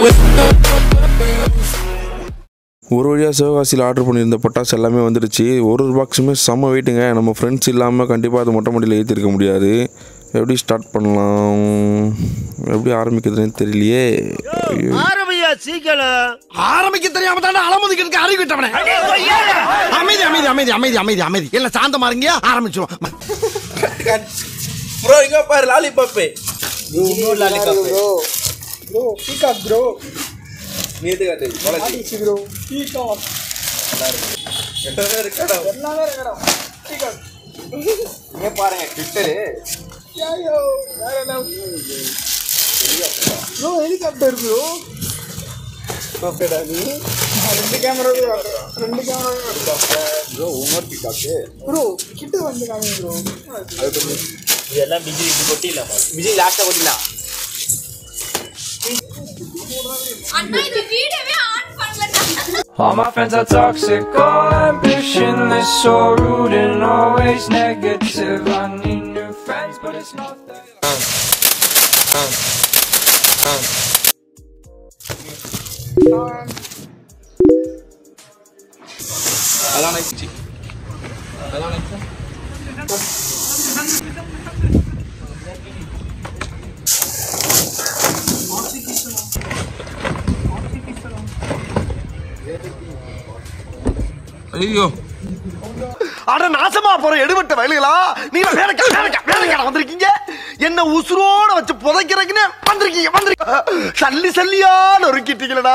ஒரு வழியாக சிவகாசியில் ஆர்டர் பண்ணியிருந்த பட்டாசு எல்லாமே வந்துடுச்சு ஒரு ஒரு பாக்ஸுமே செம்ம வெயிட்டுங்க நம்ம ஃப்ரெண்ட்ஸ் இல்லாமல் கண்டிப்பாக அது மொட்டை மாடியில் ஏற்றிருக்க முடியாது எப்படி ஸ்டார்ட் பண்ணலாம் எப்படி ஆரம்பிக்கிறதுன்னு தெரியலையே ஐயோ. ஆரம்பியா சீக்கிரம் ஆரம்பிக்க தெரியாம தானே அலமுதிக்கிறதுக்கு அறிவு விட்டவனே அமைதி அமைதி அமைதி அமைதி அமைதி அமைதி எல்லாம் சாந்தமா இருங்க ஆரம்பிச்சிருவோம் ப்ரோ இங்க பாரு லாலிபாப்பு நீட்டு காட்டு வளர்ச்சி பாருங்க ட்விட்டரு இதெல்லாம் பிஜி இப்படி கொட்டிடலாமா விஜய் லாஸ்டா ஓட்டிலாம் அண்ணா இந்த வீடியோவே ஆன் பண்ணலடா All my friends are toxic, all ambitionless, so rude and always negative. I need new friends, but it's not that. அதான் நெக்ஸ்ட் அதான் நெக்ஸ்ட் ஐயோ அட நாசமா போற எடுபட்ட வயலுகளா நீங்க வேலைக்கா வேலைக்கா வேலைக்கா வந்திருக்கீங்க என்ன உசுரோட வச்சு புதைக்கிறதுக்குன்னு வந்திருக்கீங்க வந்திருக்கீங்க சல்லி சல்லியா நொறுக்கிட்டீங்களடா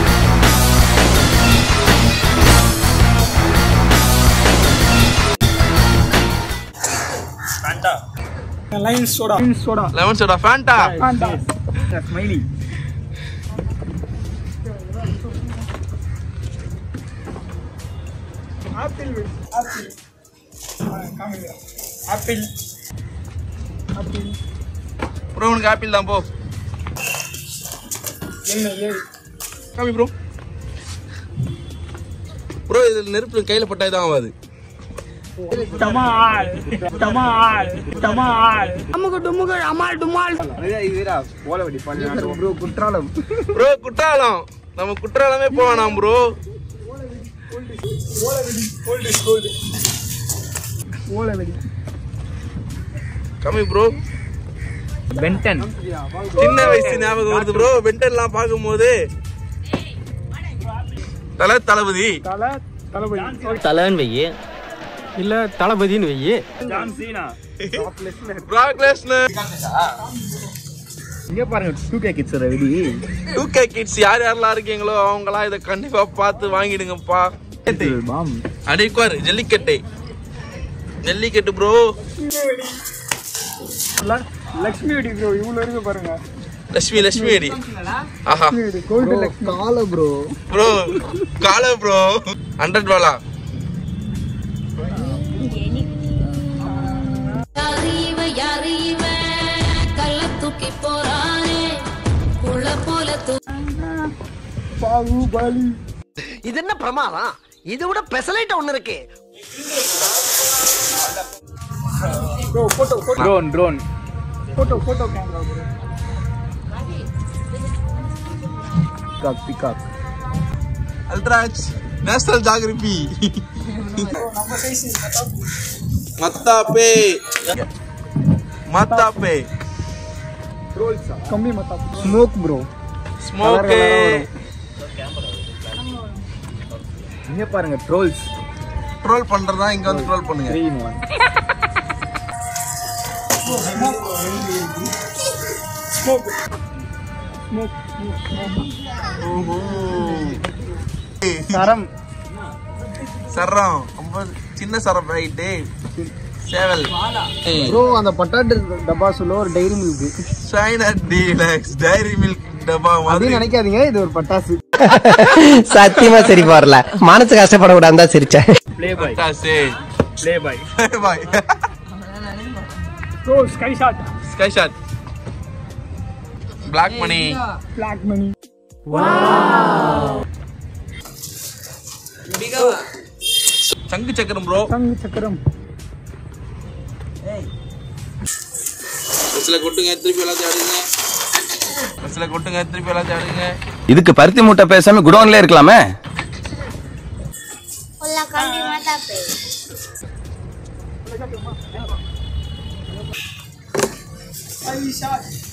லெமன் சோடா ஃபேண்டா ப்ரோ உனக்கு ஆப்பிள் தான் போ காமி ப்ரோ ப்ரோ இதில் நெருப்பு கையில் பட்டாய் தான் ஆகாது ப்ரோ குற்றாலம் ப்ரோ குற்றாலம் நம்ம குற்றாலமே போவேணாம் ப்ரோ கம்மி ப்ரோ பென்டன் சின்ன வயசு ஞாபகம் வருது ப்ரோ பென்டன்லாம் பார்க்கும்போது தல தளபதி தலைவன் வையே இல்ல தளபதின்னு வையே பிராக் லெஸ்னர் இங்க பாருங்க டூ கே கிட்ஸ் வெடி டூ கே கிட்ஸ் யார் யாரெல்லாம் இருக்கீங்களோ அவங்களாம் இதை கண்டிப்பா பார்த்து வாங்கிடுங்கப்பா பாம் அடி உட்காரு ஜல்லிக்கட்டு ஜல்லிக்கட்டு ப்ரோ லக்ஷ்மி வெடி ப்ரோ இவ்வளவு இருக்கு பாருங்க லட்சுமி லட்சுமி அடி ஆஹா கால ப்ரோ ப்ரோ கால ப்ரோ ஹண்ட்ரட் வாலா யாரு இவ யாரு இவ கள்ள தூக்கி போறானே புள்ள போல தூ இது என்ன பிரமாதம் இதை விட பெசலைட்ட ஒண்ணு இருக்கு ட்ரோன் ட்ரோன் பிகாக் பிகாக் அல்ட்ராச் நேஷனல் ஜாகிரபி மத்தாப்பே மத்தாப்பே ஸ்மோக் ப்ரோ ஸ்மோக்கே இங்க பாருங்க ட்ரோல்ஸ் ட்ரோல் பண்றதா இங்க வந்து ட்ரோல் பண்ணுங்க த்ரீ இன் ஒன் ஓஹோ சரம் சரம் ரொம்ப சின்ன சரம் பாயிட்டு சேவல் ப்ரோ அந்த பட்டாட்டு டப்பா சொல்ல ஒரு Dairy Milk China deluxe Dairy Milk டப்பா மாதிரி அப்படின்னு நினைக்காதீங்க இது ஒரு பட்டாசு சத்தியமா சரி வரல மனசு கஷ்டப்படக்கூடாது தான் சிரிச்சேன் பட்டாசு play boy boy bro sky shot sky shot black money black money சங்கு சக்கரம் ப்ரோ தங்கு சக்கரம் சில கொட்டுங்க திருப்பி எல்லாத்தையும் அடிங்க பஸ்ல கொட்டுங்க திருப்பி எல்லாத்தையும் எடுங்க இதுக்கு பருத்தி மூட்டை பேசாம குடோன்ல இருக்கலாமே Hola, Candy, mátate. ஐ ஷாட்